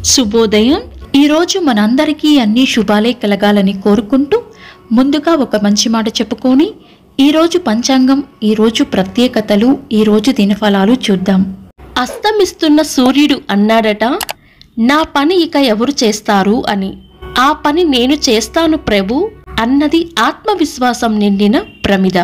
శుభోదయం ఈరోజు మనందరికీ అన్ని శుభాలే కలగాలని కోరుకుంటూ ముందుగా ఒక మంచి మాట చెప్పుకొని ఈరోజు పంచాంగం ఈరోజు ప్రత్యేకతలు ఈరోజు దినఫలాలు చూద్దాం అస్తమిస్తున్న సూర్యుడు అన్నాడట నా పని ఇక ఎవరు చేస్తారు అని ఆ పని నేను చేస్తాను ప్రభు అన్నది ఆత్మవిశ్వాసం నిండిన ప్రమిద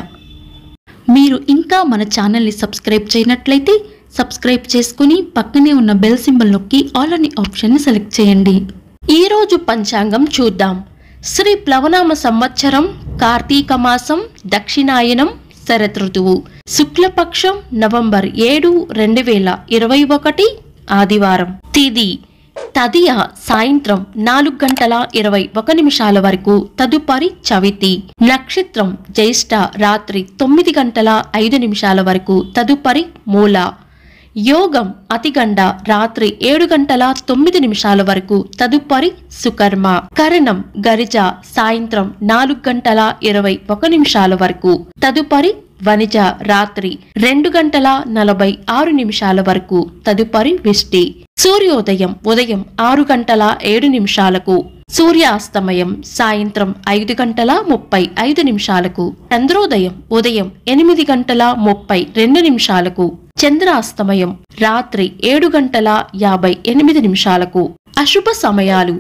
మీరు ఇంకా మన ఛానల్ని సబ్స్క్రైబ్ చేయనట్లయితే సబ్స్క్రైబ్ చేసుకుని పక్కనే ఉన్న బెల్ సింబల్ నొక్కి ఆల్ అనే ఆప్షన్ని సెలెక్ట్ చేయండి ఈ రోజు పంచాంగం చూద్దాం శ్రీ ప్లవనామ సంవత్సరం కార్తీక మాసం దక్షిణాయనం శరత్ ఋతువు శుక్లపక్షం నవంబర్ ఏడు రెండు వేల ఇరవై ఒకటి ఆదివారం తిది తదియ సాయంత్రం నాలుగు గంటల ఇరవై ఒక నిమిషాల వరకు తదుపరి చవితి నక్షత్రం జ్యేష్ఠ రాత్రి తొమ్మిది గంటల ఐదు నిమిషాల వరకు తదుపరి మూల యోగం అతిగండ రాత్రి ఏడు గంటల తొమ్మిది నిమిషాల వరకు తదుపరి సుకర్మ కరణం గరిజ సాయంత్రం నాలుగు గంటల ఇరవై ఒక నిమిషాల వరకు తదుపరి వనిజ రాత్రి రెండు గంటల నలభై ఆరు నిమిషాల వరకు తదుపరి విష్టి సూర్యోదయం ఉదయం ఆరు గంటల ఏడు నిమిషాలకు సూర్యాస్తమయం సాయంత్రం ఐదు గంటల ముప్పై ఐదు నిమిషాలకు చంద్రోదయం ఉదయం ఎనిమిది గంటల ముప్పై రెండు నిమిషాలకు చంద్రాస్తమయం రాత్రి ఏడు గంటల యాభై ఎనిమిది నిమిషాలకు అశుభ సమయాలు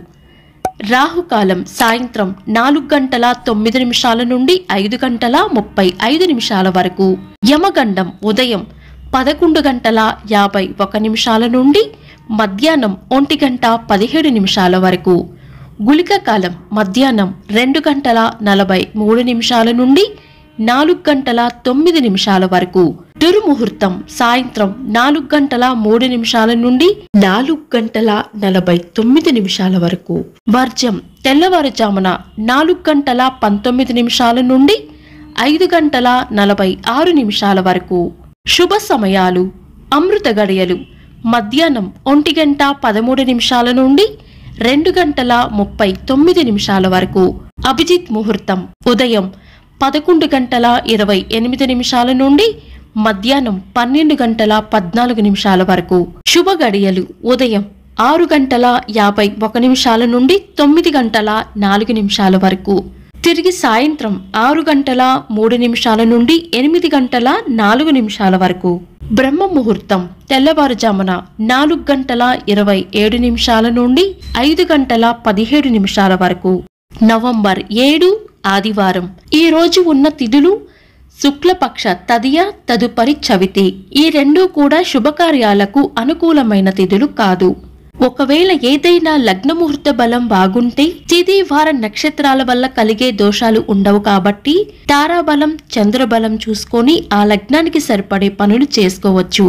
రాహుకాలం సాయంత్రం నాలుగు గంటల తొమ్మిది నిమిషాల నుండి ఐదు గంటల ముప్పై ఐదు నిమిషాల వరకు యమగండం ఉదయం పదకొండు గంటల యాభై ఒక నిమిషాల నుండి మధ్యాహ్నం ఒంటి గంట పదిహేడు నిమిషాల వరకు గుళిక కాలం మధ్యాహ్నం రెండు గంటల నలభై మూడు నిమిషాల నుండి నాలుగు గంటల తొమ్మిది నిమిషాల వరకు దుర్ముహూర్తం సాయంత్రం నాలుగు గంటల మూడు నిమిషాల నుండి నాలుగు గంటల నలభై తొమ్మిది నిమిషాల వరకు వర్జం తెల్లవారుజామున నాలుగు గంటల పంతొమ్మిది నిమిషాల నుండి ఐదు గంటల నలభై ఆరు నిమిషాల వరకు శుభ సమయాలు అమృత గడియలు మధ్యాహ్నం ఒంటి గంట పదమూడు నిమిషాల నుండి రెండు గంటల ముప్పై తొమ్మిది నిమిషాల వరకు అభిజిత్ ముహూర్తం ఉదయం పదకొండు గంటల ఇరవై ఎనిమిది నిమిషాల నుండి మధ్యాహ్నం పన్నెండు గంటల పద్నాలుగు నిమిషాల వరకు శుభ గడియలు ఉదయం ఆరు గంటల యాభై ఒక నిమిషాల నుండి తొమ్మిది గంటల నాలుగు నిమిషాల వరకు తిరిగి సాయంత్రం ఆరు గంటల మూడు నిమిషాల నుండి ఎనిమిది గంటల నాలుగు నిమిషాల వరకు బ్రహ్మ ముహూర్తం తెల్లవారుజామున నాలుగు గంటల ఇరవై ఏడు నిమిషాల నుండి ఐదు గంటల పదిహేడు నిమిషాల వరకు నవంబర్ ఏడు ఆదివారం ఈ రోజు ఉన్న తిథులు శుక్లపక్ష తదియ తదుపరి చవితి ఈ రెండూ కూడా శుభకార్యాలకు అనుకూలమైన తిథులు కాదు ఒకవేళ ఏదైనా లగ్న ముహూర్త బలం బాగుంటే తిథి వార నక్షత్రాల వల్ల కలిగే దోషాలు ఉండవు కాబట్టి తారాబలం చంద్రబలం చూసుకొని ఆ లగ్నానికి సరిపడే పనులు చేసుకోవచ్చు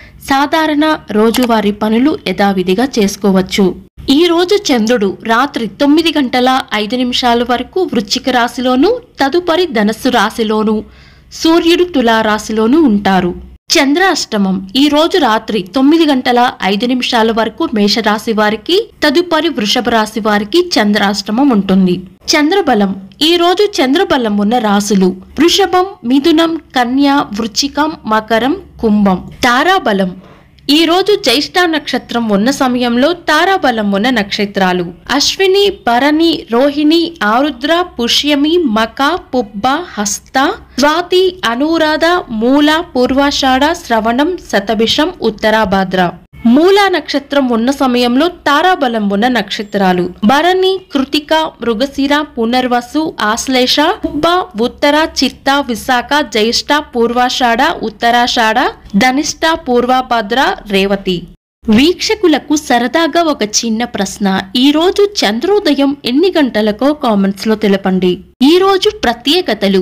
సాధారణ రోజువారీ పనులు యథావిధిగా చేసుకోవచ్చు ఈ రోజు చంద్రుడు రాత్రి తొమ్మిది గంటల ఐదు నిమిషాల వరకు వృశ్చిక రాశిలోను తదుపరి ధనస్సు రాశిలోను సూర్యుడు తులా రాశిలోను ఉంటారు చంద్రాష్టమం ఈ రోజు రాత్రి తొమ్మిది గంటల ఐదు నిమిషాల వరకు మేషరాశి వారికి తదుపరి వృషభ రాశి వారికి చంద్రాష్టమం ఉంటుంది చంద్రబలం ఈ రోజు చంద్రబలం ఉన్న రాశులు వృషభం మిథునం కన్య వృచ్చికం మకరం కుంభం తారాబలం ఈ రోజు జ్యేష్ఠ నక్షత్రం ఉన్న సమయంలో తారాబలం ఉన్న నక్షత్రాలు అశ్విని భరణి రోహిణి ఆరుద్ర పుష్యమి మక పుబ్బ హస్త స్వాతి అనురాధ మూల పూర్వాషాఢ శ్రవణం శతభిషం ఉత్తరాభాద్ర మూలా నక్షత్రం ఉన్న సమయంలో తారాబలం ఉన్న నక్షత్రాలు భరణి కృతిక మృగశిర పునర్వసు ఆశ్లేష పుబ్బ ఉత్తర చిత్త విశాఖ జ్యేష్ఠ పూర్వాషాఢ ఉత్తరాషాఢ ధనిష్ట పూర్వభద్ర రేవతి వీక్షకులకు సరదాగా ఒక చిన్న ప్రశ్న ఈ రోజు చంద్రోదయం ఎన్ని గంటలకో కామెంట్స్ లో తెలపండి ఈ రోజు ప్రత్యేకతలు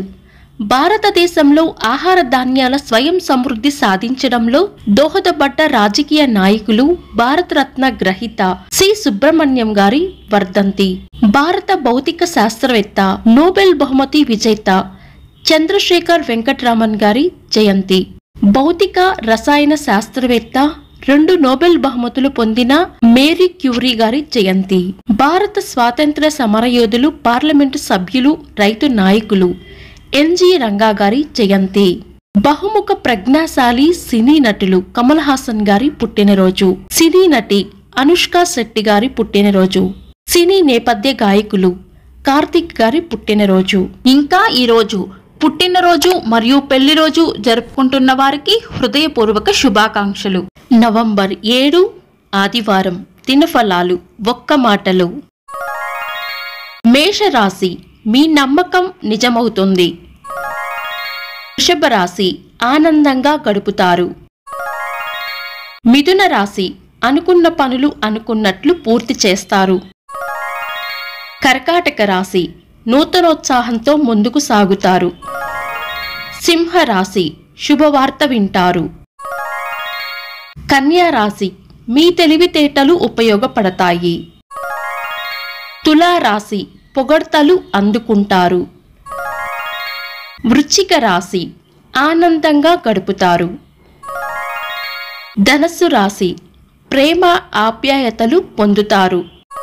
భారతదేశంలో ఆహార ధాన్యాల స్వయం సమృద్ధి సాధించడంలో దోహదపడ్డ రాజకీయ నాయకులు భారతరత్న గ్రహీత సి సుబ్రహ్మణ్యం గారి వర్ధంతి భారత భౌతిక శాస్త్రవేత్త నోబెల్ బహుమతి విజేత చంద్రశేఖర్ వెంకట్రామన్ గారి జయంతి భౌతిక రసాయన శాస్త్రవేత్త రెండు నోబెల్ బహుమతులు పొందిన మేరీ క్యూరీ గారి జయంతి భారత స్వాతంత్ర సమరయోధులు పార్లమెంటు సభ్యులు రైతు నాయకులు ఎన్జి రంగా గారి జయంతి బహుముఖ ప్రజ్ఞాశాలి సినీ నటులు కమల్ హాసన్ గారి పుట్టినరోజు సినీ నటి అనుష్క శెట్టి గారి పుట్టినరోజు సినీ నేపథ్య గాయకులు కార్తిక్ గారి పుట్టినరోజు ఇంకా ఈరోజు పుట్టినరోజు మరియు పెళ్లి రోజు జరుపుకుంటున్న వారికి హృదయపూర్వక శుభాకాంక్షలు నవంబర్ ఏడు ఆదివారం దినఫలాలు ఒక్క మాటలు మేషరాశి మీ నమ్మకం నిజమవుతుంది వృషభ రాశి ఆనందంగా గడుపుతారు మిథున రాశి అనుకున్న పనులు అనుకున్నట్లు పూర్తి చేస్తారు కర్కాటక రాశి నూతనోత్సాహంతో ముందుకు సాగుతారు సింహ రాశి శుభవార్త వింటారు కన్యా రాశి మీ తెలివితేటలు ఉపయోగపడతాయి తులా రాశి పొగడ్తలు అందుకుంటారు వృశ్చిక రాశి ఆనందంగా గడుపుతారు ధనస్సు రాశి ప్రేమ ఆప్యాయతలు పొందుతారు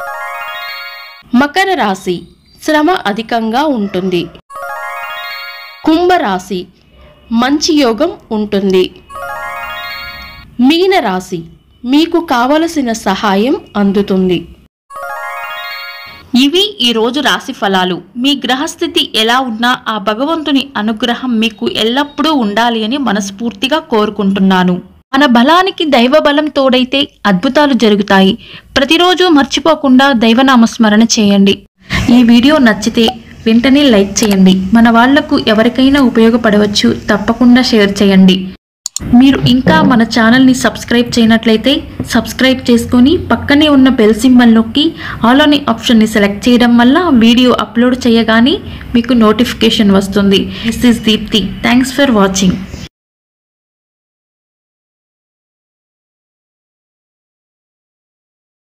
మకర రాశి శ్రమ అధికంగా ఉంటుంది కుంభరాశి మంచి యోగం ఉంటుంది మీన రాశి మీకు కావలసిన సహాయం అందుతుంది ఇవి ఈ రోజు రాశి ఫలాలు మీ గ్రహస్థితి ఎలా ఉన్నా ఆ భగవంతుని అనుగ్రహం మీకు ఎల్లప్పుడూ ఉండాలి అని మనస్ఫూర్తిగా కోరుకుంటున్నాను మన బలానికి దైవ బలం తోడైతే అద్భుతాలు జరుగుతాయి ప్రతిరోజు మర్చిపోకుండా దైవనామస్మరణ చేయండి ఈ వీడియో నచ్చితే వెంటనే లైక్ చేయండి మన వాళ్లకు ఎవరికైనా ఉపయోగపడవచ్చు తప్పకుండా షేర్ చేయండి మీరు ఇంకా మన ఛానల్ని సబ్స్క్రైబ్ చేయనట్లయితే సబ్స్క్రైబ్ చేసుకొని పక్కనే ఉన్న బెల్ సింబల్ నొక్కి ఆల్ అనే ఆప్షన్ని సెలెక్ట్ చేయడం వల్ల వీడియో అప్లోడ్ చేయగానే మీకు నోటిఫికేషన్ వస్తుంది this is Deepthi thanks for watching